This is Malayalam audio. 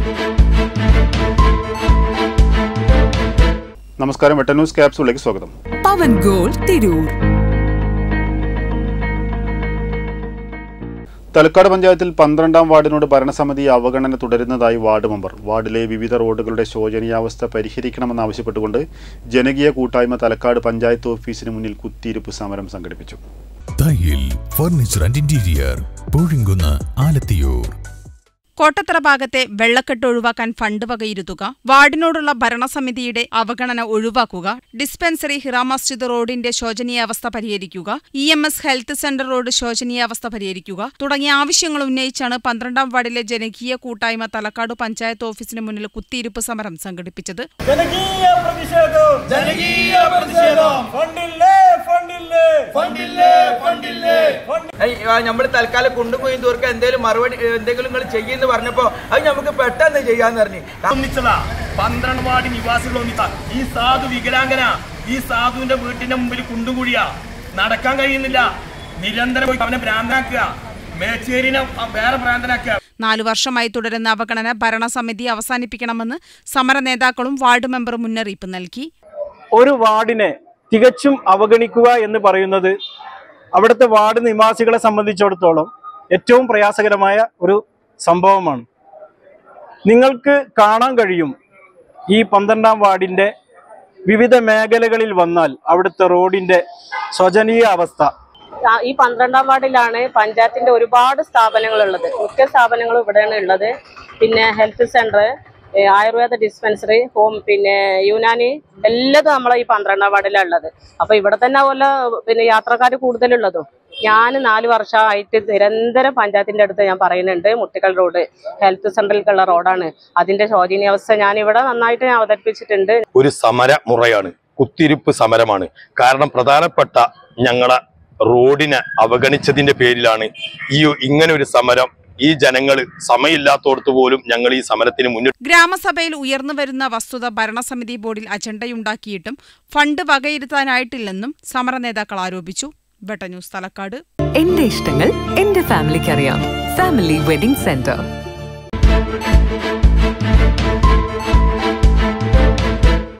നമസ്കാരം വെട്ട ന്യൂസ് ക്യാപ്സൂളിലേക്ക് സ്വാഗതം പവൻ ഗോൾ തിരൂർ തലക്കാട് പഞ്ചായത്തിൽ പന്ത്രണ്ടാം വാർഡിനോട് ഭരണസമിതി അവഗണന തുടരുന്നതായി വാർഡ് മെമ്പർ വാർഡിലെ വിവിധ റോഡുകളുടെ ശോചനീയാവസ്ഥ പരിഹരിക്കണമെന്നാവശ്യപ്പെട്ടുകൊണ്ട് ജനകീയ കൂട്ടായ്മ തലക്കാട് പഞ്ചായത്ത് ഓഫീസിന് മുന്നിൽ കുത്തിയിരിപ്പ് സമരം സംഘടിപ്പിച്ചു Thayyil furniture and interior Poozhinkunnu Alathiyur Kottathara ഭാഗത്തെ വെള്ളക്കെട്ട് ഒഴിവാക്കാൻ ഫണ്ട് വകയിരുത്തുക വാർഡിനോടുള്ള ഭരണസമിതിയുടെ അവഗണന ഒഴിവാക്കുക ഡിസ്പെൻസറി ഹിറ മസ്ജിദ് റോഡിന്റെ ശോചനീയാവസ്ഥ പരിഹരിക്കുക E M S health centre road ശോചനീയാവസ്ഥ പരിഹരിക്കുക തുടങ്ങിയ ആവശ്യങ്ങൾ ഉന്നയിച്ചാണ് പന്ത്രണ്ടാം വാർഡിലെ ജനകീയ കൂട്ടായ്മ തലക്കാട് പഞ്ചായത്ത് ഓഫീസിന് മുന്നിൽ കുത്തിയിരിപ്പ് സമരം സംഘടിപ്പിച്ചത് ജനകീയ പ്രതിഷേധം ജനകീയ പ്രതിഷേധം ഫണ്ടില്ലേ ഫണ്ടില്ലേ ഫണ്ടില്ലേ ഫണ്ടില്ലേ നമ്മൾ തൽക്കാലം കൊണ്ടുപോയി തീർക്കാൻ എന്തെങ്കിലും മറുപടി എന്തെങ്കിലും നിങ്ങൾ ചെയ്യുമെന്ന് പറഞ്ഞപ്പോ അത് നമുക്ക് പെട്ടെന്ന് ചെയ്യാന്ന് പറഞ്ഞു ഒന്നിച്ചതാ പന്ത്രണ്ട് വാർഡ് നിവാസികൾ ഒന്നിച്ച ഈ സാധു വികലാംഗന ഈ സാധുവിന്റെ വീട്ടിന്റെ മുമ്പിൽ കുണ്ടുകൂടിയ നടക്കാൻ കഴിയുന്നില്ല നിരന്തരം പോയി അവനെ ഭ്രാന്തനാക്കുക മേച്ചേരിനെ വേറെ ഭ്രാന്തനാക്കുക നാലു വർഷമായി തുടരുന്ന അവഗണന ഭരണസമിതി അവസാനിപ്പിക്കണമെന്ന് സമര നേതാക്കളും വാർഡ് മെമ്പറും മുന്നറിയിപ്പ് നൽകി ഒരു വാർഡിനെ തികച്ചും അവഗണിക്കുക എന്ന് പറയുന്നത് അവിടുത്തെ വാർഡ് നിവാസികളെ സംബന്ധിച്ചിടത്തോളം ഏറ്റവും പ്രയാസകരമായ ഒരു സംഭവമാണ് നിങ്ങൾക്ക് കാണാൻ കഴിയും ഈ പന്ത്രണ്ടാം വാർഡിന്റെ വിവിധ മേഖലകളിൽ വന്നാൽ അവിടുത്തെ റോഡിന്റെ ശോചനീയ അവസ്ഥ ആ, ഈ പന്ത്രണ്ടാം വാർഡിലാണ് പഞ്ചായത്തിന്റെ ഒരുപാട് സ്ഥാപനങ്ങൾ ഉള്ളത് മിക്ക സ്ഥാപനങ്ങളും ഇവിടെയാണ് ഉള്ളത് പിന്നെ ഹെൽത്ത് സെന്റർ ആയുർവേദ ഡിസ്പെൻസറി ഹോം പിന്നെ യുനാനി എല്ലാതും നമ്മളെ ഈ പന്ത്രണ്ടാം വാർഡിലാണ് ഉള്ളത് അപ്പൊ ഇവിടെ തന്നെ പോലെ പിന്നെ യാത്രക്കാർ കൂടുതലുള്ളതും ഞാൻ നാല് വർഷമായിട്ട് നിരന്തരം പഞ്ചായത്തിന്റെ അടുത്ത് ഞാൻ പറയുന്നുണ്ട് മുട്ടിക്കൽ റോഡ് ഹെൽത്ത് സെന്ററിലേക്കുള്ള റോഡാണ് അതിന്റെ ശോചനീയാവസ്ഥ ഞാൻ ഇവിടെ നന്നായിട്ട് ഞാൻ അവതരിപ്പിച്ചിട്ടുണ്ട് ഒരു സമര മുറയാണ് കുത്തിരിപ്പ് സമരമാണ് കാരണം പ്രധാനപ്പെട്ട ഞങ്ങളെ റോഡിനെ അവഗണിച്ചതിന്റെ പേരിലാണ് ഈ ഇങ്ങനെ ഒരു സമരം ഈ ജനങ്ങൾ സമയമില്ലാത്തോടത്ത് പോലും ഞങ്ങൾ ഈ സമരത്തിന് മുന്നിട്ട് ഗ്രാമസഭയിൽ ഉയർന്നുവരുന്ന വസ്തുത ഭരണസമിതി ബോർഡിൽ അജണ്ടയുണ്ടാക്കിയിട്ടും ഫണ്ട് വകയിരുത്താനായിട്ടില്ലെന്നും സമര നേതാക്കൾ ആരോപിച്ചു വെട്ട ന്യൂസ് തലക്കാട് എന്റെ ഇഷ്ടങ്ങൾ എന്റെ ഫാമിലിക്ക് അറിയാം ഫാമിലി വെഡിംഗ് സെന്റർ